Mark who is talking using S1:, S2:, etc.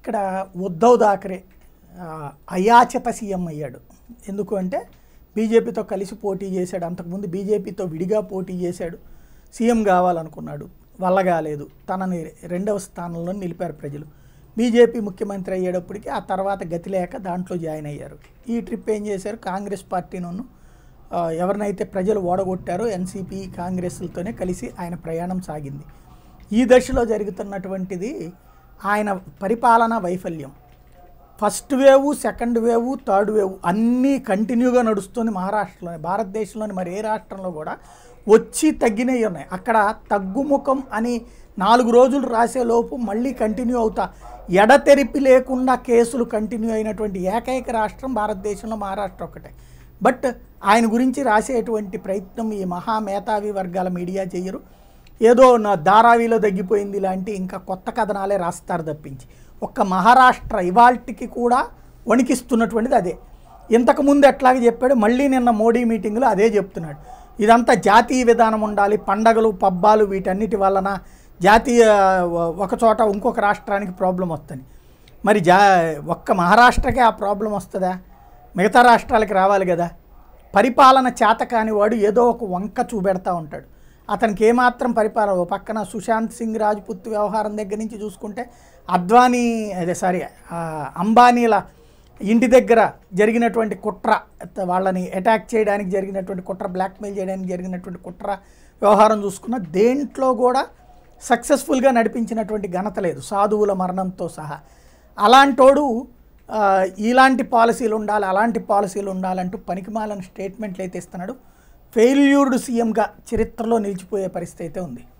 S1: ఇక్కడ ఉద్ధవ్ థాకరే ఆ, అయాచిత సీఎం అయ్యాడు ఎందుకు అంటే బీజేపీతో కలిసి పోటీ చేశాడు అంతకుముందు బీజేపీతో విడిగా పోటీ చేశాడు సీఎం కావాలనుకున్నాడు వల్ల కాలేదు తనని రెండవ స్థానంలో నిలిపారు ప్రజలు బీజేపీ ముఖ్యమంత్రి అయ్యేటప్పటికి ఆ తర్వాత గతి లేక దాంట్లో జాయిన్ అయ్యారు ఈ ట్రిప్ ఏం చేశారు కాంగ్రెస్ పార్టీను ఆ, ఎవరినైతే ప్రజలు ఓడగొట్టారో ఎన్సీపీ కాంగ్రెస్లతోనే కలిసి ఆయన ప్రయాణం సాగింది ఈ దశలో జరుగుతున్నటువంటిది ఆయన పరిపాలన వైఫల్యం first wave second wave third wave అన్నీ కంటిన్యూగా నడుస్తుంది మహారాష్ట్రలోనే భారతదేశంలోని మరి ఏ రాష్ట్రంలో కూడా వచ్చి తగ్గినవి ఉన్నాయి అక్కడ తగ్గుముఖం అని నాలుగు రోజులు రాసేలోపు మళ్ళీ కంటిన్యూ అవుతా ఎడతెరిపి లేకుండా కేసులు కంటిన్యూ అయినటువంటి ఏకైక రాష్ట్రం భారతదేశంలో మహారాష్ట్ర ఒకటే బట్ ఆయన గురించి రాసేటువంటి ప్రయత్నం ఈ మహా మేధావి వర్గాల మీడియా చేయరు ఏదో నా ధారావిలో తగ్గిపోయింది లాంటి ఇంకా కొత్త కథనాలే రాస్తారు తప్పించి ఒక్క మహారాష్ట్ర ఇవాల్టికి కూడా వణికిస్తున్నటువంటిది అదే ఇంతకుముందు ఎట్లాగే చెప్పాడు మళ్ళీ నిన్న మోడీ మీటింగ్లో అదే చెప్తున్నాడు ఇదంతా జాతీయ విధానం ఉండాలి పండగలు పబ్బాలు వీటన్నిటి వలన జాతీయ ఒక చోట ఇంకొక రాష్ట్రానికి ప్రాబ్లం వస్తుంది మరి జా ఒక్క మహారాష్ట్రకే ఆ ప్రాబ్లం వస్తుందా మిగతా రాష్ట్రాలకి రావాలి కదా పరిపాలన చేత కానివాడు ఏదో ఒక వంక చూపెడతా ఉంటాడు అతనికి ఏమాత్రం పరిపాలన ఓ పక్కన సుశాంత్ సింగ్ రాజ్పుత్ వ్యవహారం దగ్గర నుంచి చూసుకుంటే అద్వానీ అదే సారీ ఆ, అంబానీల ఇంటి దగ్గర జరిగినటువంటి కుట్ర వాళ్ళని అటాక్ చేయడానికి జరిగినటువంటి కుట్ర బ్లాక్మెయిల్ చేయడానికి జరిగినటువంటి కుట్ర వ్యవహారం చూసుకున్న దేంట్లో కూడా సక్సెస్ఫుల్గా నడిపించినటువంటి ఘనత లేదు సాధువుల మరణంతో సహా అలాంటోడు ఆ, ఇలాంటి పాలసీలు ఉండాలి అలాంటి పాలసీలు ఉండాలంటూ పనికిమాలని స్టేట్మెంట్లు అయితే ఇస్తున్నాడు ఫెయిల్యూర్డ్ సీఎంగా చరిత్రలో నిలిచిపోయే పరిస్థితి అయితే ఉంది